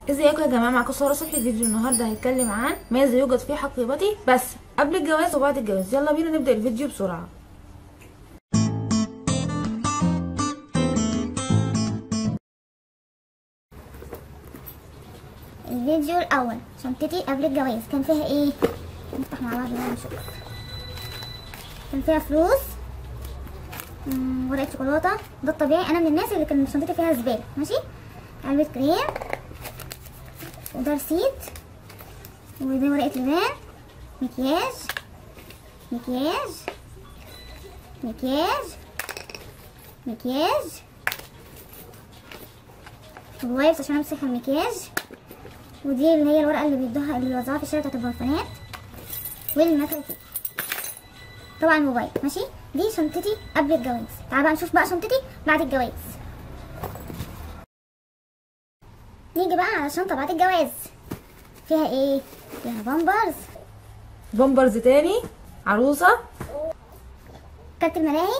ازيكم يا جماعه معاكم ساره صبحي الفيديو النهارده هيتكلم عن ماذا يوجد في حقيبتي بس قبل الجواز وبعد الجواز يلا بينا نبدا الفيديو بسرعه الفيديو الاول شنطتي قبل الجواز كان فيها ايه نفتح مع بعض بقى نشوف كان فيها فلوس مم، ورقه شوكولاته ده الطبيعي انا من الناس اللي كان شنطتي فيها زباله ماشي علبه كريم وده رصيد وده ورقه لبان مكياج مكياج مكياج مكياج وايبس عشان امسح المكياج ودي اللي هي الورقه اللي بيدوها اللي بيوزعوها في الشارع بتاعت البرفانات والمكاتب طبعا الموبايل ماشي دي شنطتي قبل الجواز تعال بقى نشوف بقى شنطتي بعد الجواز نيجي بقى على الشنطه بعد الجواز فيها ايه فيها بامبرز بامبرز تاني عروسه كارت الملاهي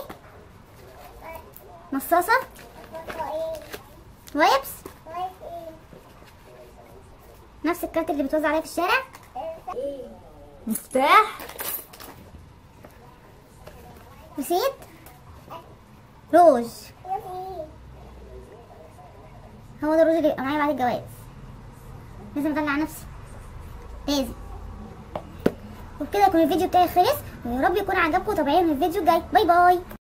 مصاصه وايبس نفس الكارت اللي بتوزع عليها في الشارع مفتاح رصيد روج هو ده الروج اللي يبقى معايا بعد الجواز لازم ادلع نفسي لازم وبكده يكون الفيديو بتاعي خلص ويا رب يكون عجبكم وتابعوني في الفيديو الجاي باي باي